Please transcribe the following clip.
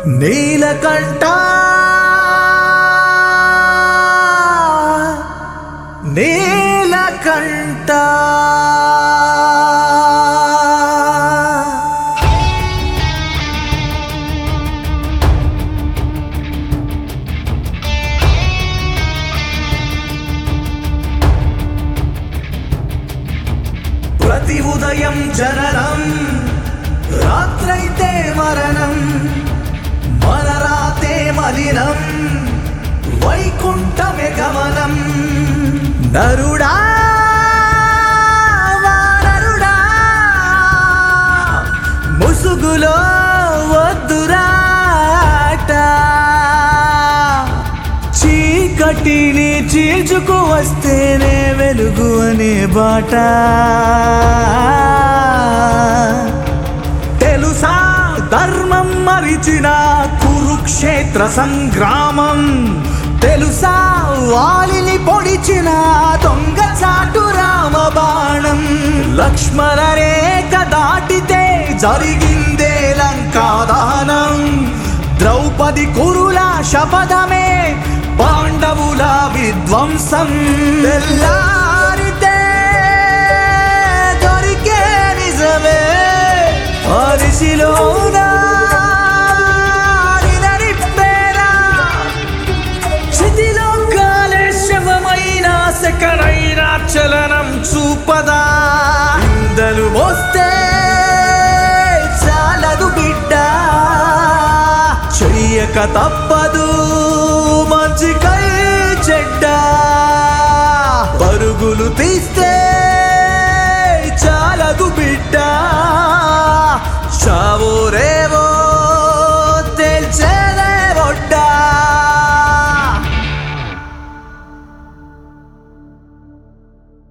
నీలకంఠ నీలకంఠ ప్రతి ఉదయం జననం రాత్రైతే మరణం మరరాతే మలినం వైకుంఠమే గమనం నరుడా వానరుడా ముసుగులో వద్దురాట చీకటిని చీల్చుకు వస్తేనే వెలుగు అనే బాట తెలుసా ధర్మం మరిచిన కురుక్షేత్ర సంగ్రామం తెలుసా వాలిని పొడిచిన దొంగ చాటు రామ బాణం లక్ష్మణ రేఖ దాటితే జరిగిందే లంకాదానం ద్రౌపది కురుల శపథమే పాండవుల విధ్వంసం తెల్లారితే దొరికే నిజమే అరిసిలోన నినరిప్పేరా. క్షితిలో కాలే శవమైన సెకనైన చలనం చూపదా ఇందలు మోస్తే చాలదు బిడ్డ చెయ్యక తప్పదు మంచి కై చెడ్డ పరుగులు తీస్తే